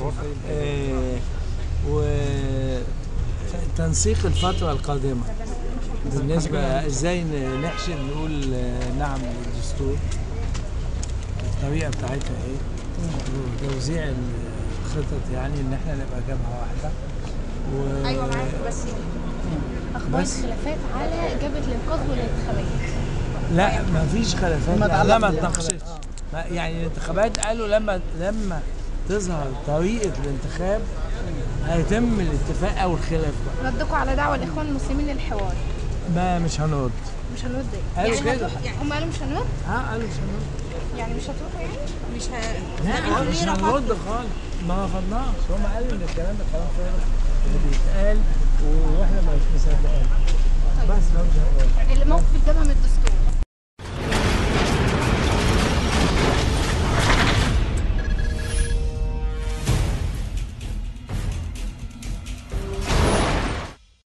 آه، وتنسيق الفترة القادمة بالنسبة ازاي ن- نحشد نقول آه، نعم للدستور الطريقة بتاعتها ايه وتوزيع الخطط يعني ان احنا نبقى جبهة واحدة و... ايوه معاك بس اخبار بس. الخلافات على جبهه الانقاذ والانتخابات لا ما فيش خلافات فيما لا, يتعلق لا ما بالانتخابات. تناقشتش ما- يعني الانتخابات قالوا لما لما تظهر طريقة الانتخاب هيتم الاتفاق او الخلاف بقى ردكوا على دعوه الاخوان المسلمين للحوار ما مش هنرد مش هنرد ايه؟ قالوا يعني كده. هتروح- يعني هم قالوا مش هنرد اه قالوا مش هنرد يعني مش هتروحوا يعني مش ه... لا مش هنرد خالص ما رفضناش هم قالوا ان الكلام ده كلام فارغ اللي بيتقال واحنا مش مصدقين